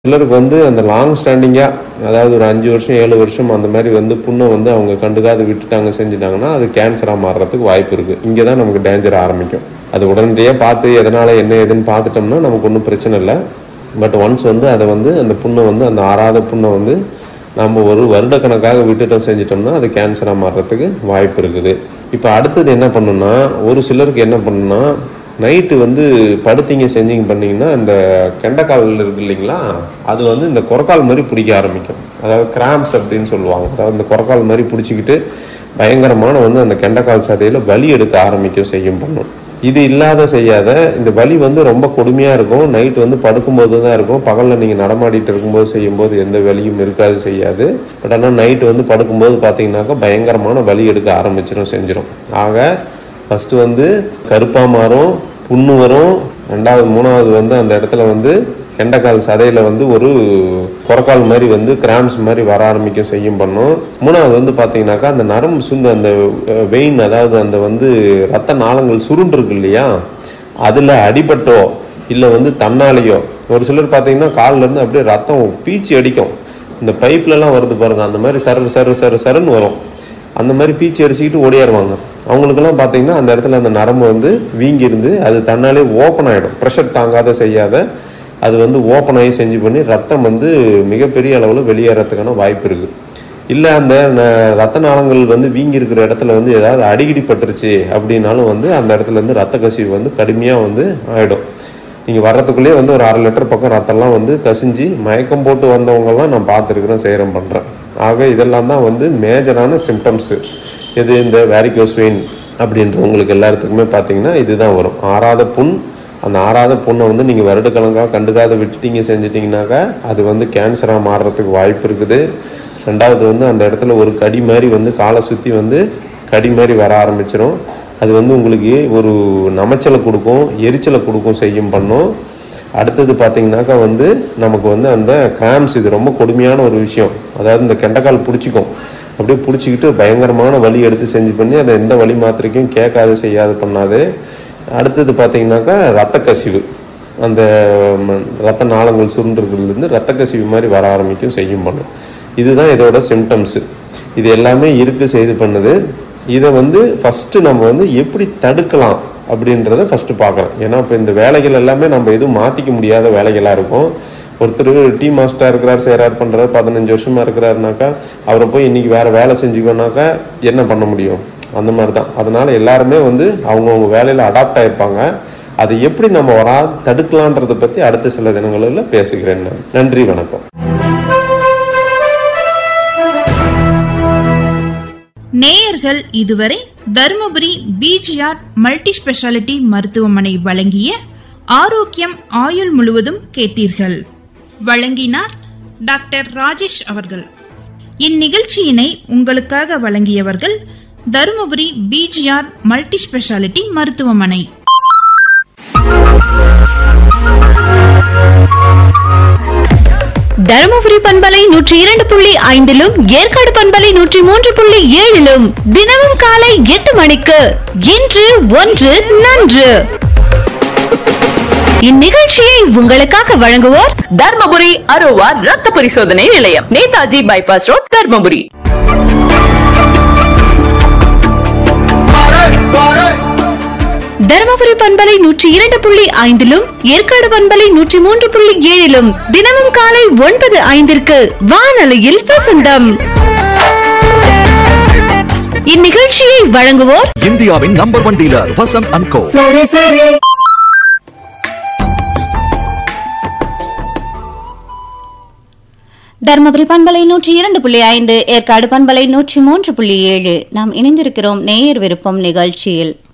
சிலருக்கு வந்து அந்த லாங் ஸ்டாண்டிங்காக அதாவது ஒரு அஞ்சு வருஷம் ஏழு வருஷம் அந்த மாதிரி வந்து புண்ணை வந்து அவங்க கண்டுக்காத விட்டுட்டாங்க செஞ்சுட்டாங்கன்னா அது கேன்சராக மாறுறதுக்கு வாய்ப்பு இருக்குது இங்கே தான் நமக்கு டேஞ்சர் ஆரம்பிக்கும் அது உடனடியாக பார்த்து எதனால் என்ன ஏதுன்னு பார்த்துட்டோம்னா நமக்கு ஒன்றும் பிரச்சனை இல்லை பட் ஒன்ஸ் வந்து அதை வந்து அந்த புண்ணை வந்து அந்த ஆறாத புண்ணை வந்து நம்ம ஒரு வருடக்கணக்காக விட்டுட்டோம் செஞ்சிட்டோம்னா அது கேன்சராக மாறுறதுக்கு வாய்ப்பு இருக்குது இப்போ அடுத்தது என்ன பண்ணுன்னா ஒரு சிலருக்கு என்ன பண்ணுன்னா நைட்டு வந்து படுத்தீங்க செஞ்சீங்க பண்ணீங்கன்னா இந்த கெண்டைக்கால் இருக்கு இல்லைங்களா அது வந்து இந்த குரக்கால் மாதிரி பிடிக்க ஆரம்பிக்கும் அதாவது கிராம்ஸ் அப்படின்னு சொல்லுவாங்க அதாவது இந்த குரக்கால் மாதிரி பிடிச்சிக்கிட்டு பயங்கரமான வந்து அந்த கெண்டைக்கால் சதையில் வலி எடுக்க ஆரம்பிக்கும் செய்யும் பண்ணும் இது இல்லாத செய்யாத இந்த வலி வந்து ரொம்ப கொடுமையாக இருக்கும் நைட் வந்து படுக்கும்போது தான் இருக்கும் பகலில் நீங்கள் நடமாடிட்டு இருக்கும்போது செய்யும்போது எந்த வலியும் இருக்காது செய்யாது பட் ஆனால் நைட்டு வந்து படுக்கும்போது பார்த்தீங்கன்னாக்கா பயங்கரமான வலி எடுக்க ஆரம்பிச்சிடும் செஞ்சிடும் ஆக ஃபஸ்ட்டு வந்து கருப்பாக மாறும் புண்ணு வரும் ரெண்டாவது மூணாவது வந்து அந்த இடத்துல வந்து கெண்டைக்கால் சதையில் வந்து ஒரு குரக்கால் மாதிரி வந்து கிராம்ஸ் மாதிரி வர ஆரம்பிக்கும் செய்யும் பண்ணும் மூணாவது வந்து பார்த்தீங்கன்னாக்கா அந்த நரம்பு சுண்டு அந்த வெயின் அதாவது அந்த வந்து ரத்த நாளங்கள் சுருண்டிருக்கு இல்லையா அதில் அடிபட்டோ இல்லை வந்து தன்னாலேயோ ஒரு சிலர் பார்த்தீங்கன்னா கால்ல இருந்து அப்படியே ரத்தம் பீச்சி அடிக்கும் இந்த பைப்லலாம் வருது பாருங்க அந்த மாதிரி சரு சரு சரு சருன்னு வரும் அந்த மாதிரி பீச்சி அடிச்சுக்கிட்டு ஓடியாருவாங்க அவங்களுக்கெல்லாம் பார்த்தீங்கன்னா அந்த இடத்துல அந்த நரம்பு வந்து வீங்கி இருந்து அது தன்னாலே ஓப்பன் ஆகிடும் ப்ரெஷர் தாங்காத செய்யாத அது வந்து ஓப்பன் ஆகி செஞ்சு பண்ணி ரத்தம் வந்து மிகப்பெரிய அளவில் வெளியேறதுக்கான வாய்ப்பு இருக்குது இல்லை அந்த ந- ரத்த நாளங்கள் வந்து வீங்கி இருக்கிற இடத்துல வந்து ஏதாவது அடிக்கடி பட்டுருச்சு அப்படின்னாலும் வந்து அந்த இடத்துல இருந்து ரத்த கசிவு வந்து கடுமையாக வந்து ஆகிடும் நீங்கள் வர்றதுக்குள்ளேயே வந்து ஒரு அரை லிட்டர் பக்கம் ரத்தம்லாம் வந்து கசிஞ்சு மயக்கம் போட்டு வந்தவங்கலாம் நான் பார்த்துருக்குறேன் செய்கிறேன் பண்ணுறேன் ஆக இதெல்லாம் தான் வந்து மேஜரான சிம்டம்ஸு இது இந்த வேரிகோஸ் வெயின் அப்படின்றவங்களுக்கு எல்லாத்துக்குமே பார்த்தீங்கன்னா இதுதான் வரும் ஆறாத புண் அந்த ஆறாத புண்ணை வந்து நீங்கள் வருடக்கணக்காக கண்டுக்காத விட்டுட்டீங்க செஞ்சிட்டிங்கனாக்கா அது வந்து கேன்சராக மாறுறதுக்கு வாய்ப்பு இருக்குது ரெண்டாவது வந்து அந்த இடத்துல ஒரு கடி மாதிரி வந்து காலை சுற்றி வந்து கடி மாதிரி வர ஆரம்பிச்சிடும் அது வந்து உங்களுக்கு ஒரு நமைச்சலை கொடுக்கும் எரிச்சலை கொடுக்கும் செய்யும் பண்ணும் அடுத்தது பார்த்தீங்கன்னாக்கா வந்து நமக்கு வந்து அந்த கிராம்ஸ் இது ரொம்ப கொடுமையான ஒரு விஷயம் அதாவது இந்த கெண்டைக்கால் பிடிச்சிக்கும் அப்படியே பிடிச்சிக்கிட்டு பயங்கரமான வலி எடுத்து செஞ்சு பண்ணி அதை எந்த வலி மாத்திரைக்கும் கேட்காது செய்யாது பண்ணாது அடுத்தது பார்த்தீங்கன்னாக்கா ரத்த கசிவு அந்த ம், ரத்த நாளங்கள் சுருண்டுறதுலேருந்து ரத்த கசிவு மாதிரி வர ஆரம்பிக்கும் செய்யும் பண்ணும் இதுதான் இதோட சிம்டம்ஸு இது எல்லாமே இருக்கு செய்து பண்ணுது இதை வந்து ஃபஸ்ட்டு நம்ம வந்து எப்படி தடுக்கலாம் அப்படின்றத ஃபஸ்ட்டு பார்க்கலாம் ஏன்னா இப்போ இந்த வேலைகள் எல்லாமே நம்ம எதுவும் மாற்றிக்க முடியாத வேலைகளாக இருக்கும் ஒருத்தர் டீ மாஸ்டராக இருக்கிறார் செய்கிறார் பண்ணுறாரு பதினஞ்சு வருஷமாக இருக்கிறாருனாக்கா அவரை போய் இன்னைக்கு வேறு வேலை செஞ்சுக்கோனாக்கா என்ன பண்ண முடியும் அந்த மாதிரி தான் அதனால எல்லாருமே வந்து அவங்கவுங்க வேலையில் அடாப்ட் ஆயிருப்பாங்க அதை எப்படி நம்ம வரா தடுக்கலான்றதை பற்றி அடுத்த சில தினங்களில் பேசுகிறேன் நான் நன்றி வணக்கம் நேயர்கள் இதுவரை தருமபுரி பிஜிஆர் மல்டி ஸ்பெஷாலிட்டி மருத்துவமனை வழங்கிய ஆரோக்கியம் ஆயுள் முழுவதும் கேட்டீர்கள் வழங்கினார் டாக்டர் ராஜேஷ் அவர்கள் இந்நிகழ்ச்சியினை உங்களுக்காக வழங்கியவர்கள் தருமபுரி பிஜிஆர் மல்டி ஸ்பெஷாலிட்டி மருத்துவமனை தருமபுரி பண்பலை நூற்றி இரண்டு புள்ளி ஐந்திலும் ஏற்காடு பண்பலை நூற்றி மூன்று புள்ளி ஏழிலும் தினமும் காலை எட்டு மணிக்கு இன்று ஒன்று நன்று இந்நிகழ்ச்சியை உங்களுக்காக வழங்குவோர் தர்மபுரி அரோவா ரத்த பரிசோதனை நிலையம் நேதாஜி பைபாஸ் ரோட் தர்மபுரி தருமபுரி பண்பலை நூற்றி இரண்டு புள்ளி ஐந்திலும் ஏற்காடு பண்பலை நூற்றி மூன்று புள்ளி ஏழிலும் தினமும் காலை ஒன்பது ஐந்திற்கு வானொலியில் வசந்தம் இந்நிகழ்ச்சியை வழங்குவோர் இந்தியாவின் number one dealer Vasanth and co Dharmapuri பண்பலை நூற்றி இரண்டு புள்ளி ஐந்து ஏற்காடு பண்பலை நூற்றி மூன்று புள்ளி ஏழு நாம் இணைந்திருக்கிறோம் நேயர் விருப்பம் நிகழ்ச்சியில்